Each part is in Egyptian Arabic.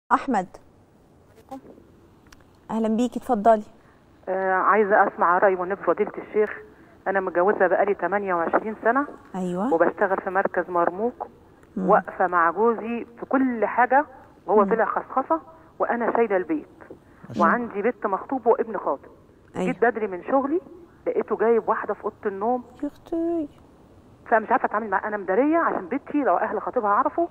احمد اهلا بيكي اتفضلي آه عايزه اسمع راي والنبي فضيله الشيخ انا متجوزه بقالي 28 سنه ايوه وبشتغل في مركز مرموق واقفه مع جوزي في كل حاجه وهو طلع خصخصه وانا شايله البيت وعندي بنت مخطوبه وابن خاطب ايوه جيت بدري من شغلي لقيته جايب واحده في اوضه النوم يا اختي فمش عارفه اتعامل معاه انا مداريه عشان بنتي لو اهل خطيبها عرفوا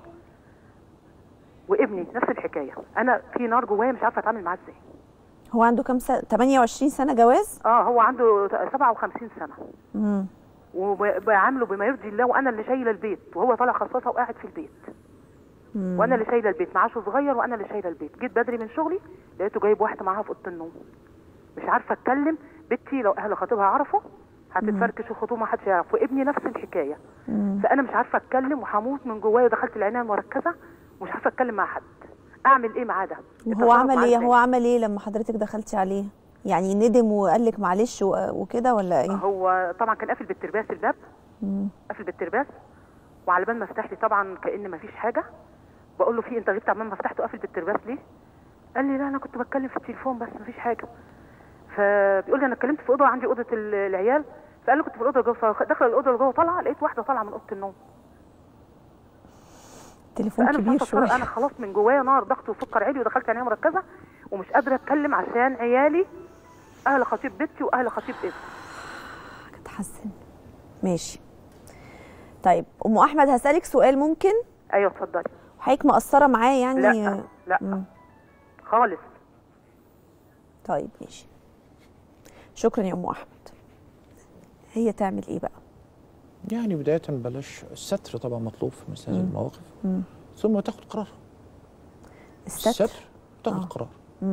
وابني نفس الحكايه انا في نار جوايا مش عارفه اتعامل معاه ازاي هو عنده كام سنه 28 سنه جواز اه هو عنده 57 سنه امم وبعامله بما يرضي الله وانا اللي شايله البيت وهو طالع خصاصه وقاعد في البيت وانا اللي شايله البيت معاشه صغير وانا اللي شايله البيت جيت بدري من شغلي لقيته جايب واحده معاها في اوضه النوم مش عارفه اتكلم بنتي لو اهل خطيبها عرفوا هتتفركش الخطوبه محدش يعرف وابني نفس الحكايه فانا مش عارفه اتكلم وهموت من جوايا دخلت العنايه المركزه ومش عارفه اتكلم مع حد اعمل ايه معاه ده وهو اتصرف عمل معاه ايه إزاي؟ هو عمل ايه لما حضرتك دخلتي عليه يعني ندم وقال لك معلش و- وكده ولا ايه هو طبعا كان قافل بالترباس الباب قافل بالترباس وعلى بال ما فتح لي طبعا كان ما فيش حاجه بقول له في انت غبت عمال ما فتحته قافل بالترباس ليه قال لي لا انا كنت بتكلم في التليفون بس ما فيش حاجه فبيقول لي انا اتكلمت في اوضه عندي اوضه ال- العيال فقال له كنت في الاوضه اللي جوه فدخل الاوضه اللي جوه طالعه لقيت واحده طالعه من اوضه النوم تليفون فانا مش كبير عارفه أتصرف. شويه انا خلاص من جوايا نار ضغط وسكر عالي ودخلت عنايه مركزه ومش قادره اتكلم عشان عيالي اهل خطيب بنتي واهل خطيب ابني تحسن ماشي طيب ام احمد هسالك سؤال ممكن ايوه اتفضلي حضرتك مقصره معاه يعني لا لا مم. خالص طيب ماشي شكرا يا ام احمد هي تعمل ايه بقى يعني بداية بلاش الستر طبعا مطلوب في مثل هذه المواقف ثم تاخد قرار الستر, الستر تاخد آه. قرار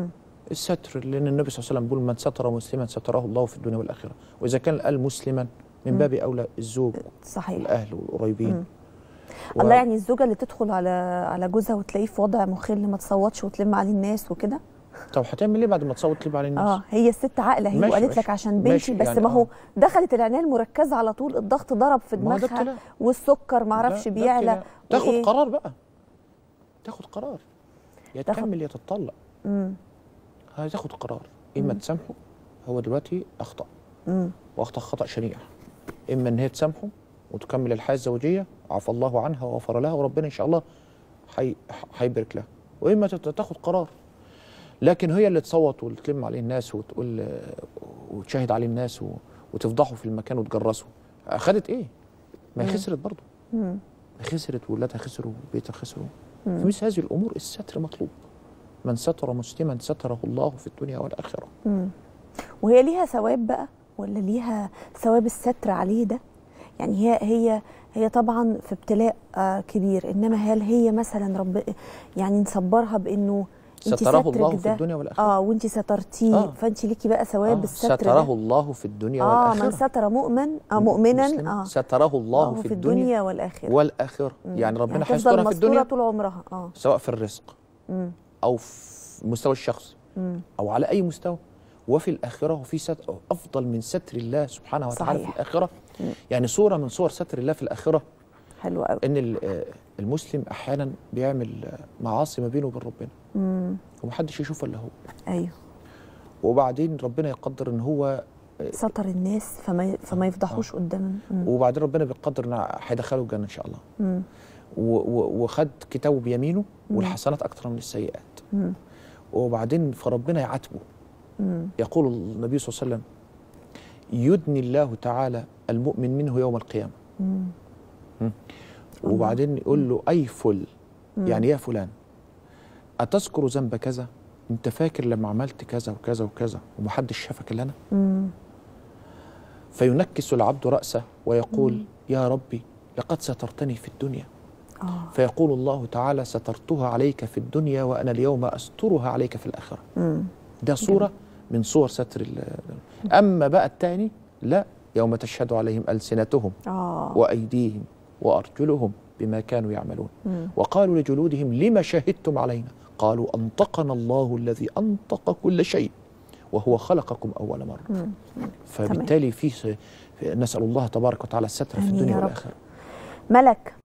الستر لأن النبي صلى الله عليه وسلم بيقول من ستر مسلما ستره الله في الدنيا والآخرة وإذا كان قال مسلما من باب أولى الزوج صحيح والأهل والقريبين و- الله يعني الزوجه اللي تدخل على على جوزها وتلاقيه في وضع مخل ما تصوتش وتلم عليه الناس وكده طب هتعمل إيه بعد ما تصوت تليب على الناس؟ اه هي الست عاقله هي ماشي، وقالت ماشي. لك عشان بنتي ماشي، بس يعني ما هو آه. دخلت العنايه المركزه على طول الضغط ضرب في ما هو ده دماغها ابتلاء. والسكر ما اعرفش ده- ده بيعلى ابتلاء. تاخد وإيه؟ قرار بقى تاخد قرار يا تاخد- تكمل يا تتطلق مم. هتاخد قرار اما تسامحه هو دلوقتي اخطا مم. واخطا خطا شنيع اما ان هي تسامحه وتكمل الحياه الزوجيه عفى الله عنها وغفر لها وربنا ان شاء الله حي- هيبارك لها واما تت- تاخد قرار لكن هي اللي تصوت وتلم عليه الناس وتقول آه، وتشاهد عليه الناس و- وتفضحه في المكان وتجرسه خدت ايه؟ ما هي خسرت برضه مم. خسرت ولادها خسروا وبيتها خسروا في مثل هذه الامور الستر مطلوب من ستر مسلما ستره الله في الدنيا والاخره مم. وهي ليها ثواب بقى ولا ليها ثواب الستر عليه ده يعني هي هي هي طبعا في ابتلاء آه كبير انما هل هي مثلا رب يعني نصبرها بانه انت ستره سترك الله في ده- الدنيا والآخرة. اه وانت سترتيه آه. فانت ليكي بقى ثواب آه، الستر ستره ده الله في الدنيا اه والاخره من ستر مؤمن اه مؤمنا مسلم اه ستره الله آه، في, الدنيا والاخره والاخره يعني ربنا هتفضل هيسترها في مستورة الدنيا طول عمرها اه سواء في الرزق مم. او في المستوى الشخصي مم. او على اي مستوى وفي الاخره وفي ستر افضل من ستر الله سبحانه وتعالى صحيح. في الاخره يعني صوره من صور ستر الله في الاخره حلو قوي ان ال- آه، المسلم احيانا بيعمل آه، معاصي ما بينه وبين ربنا مم. ومحدش يشوفه الا هو ايوه وبعدين ربنا يقدر ان هو ستر الناس فما فما يفضحوش قدام مم. وبعدين ربنا بيقدر ان هيدخله الجنه ان شاء الله مم. و- و- وخد كتابه بيمينه والحسنات اكثر من السيئات مم. وبعدين فربنا يعاتبه مم. يقول النبي صلى الله عليه وسلم يدني الله تعالى المؤمن منه يوم القيامه مم. مم. وبعدين يقول له اي فل يعني يا فلان اتذكر ذنب كذا انت فاكر لما عملت كذا وكذا وكذا ومحدش شافك الا انا مم. فينكس العبد راسه ويقول يا ربي لقد سترتني في الدنيا اه فيقول الله تعالى سترتها عليك في الدنيا وانا اليوم استرها عليك في الاخره مم. ده صوره من صور ستر ال- اما بقى الثاني لا يوم تشهد عليهم السنتهم اه وايديهم وارجلهم بما كانوا يعملون مم. وقالوا لجلودهم لما شهدتم علينا قالوا انطقنا الله الذي انطق كل شيء وهو خلقكم اول مره مم. فبالتالي في نسال الله تبارك وتعالى الستر في آمين الدنيا يا رب. والاخره ملك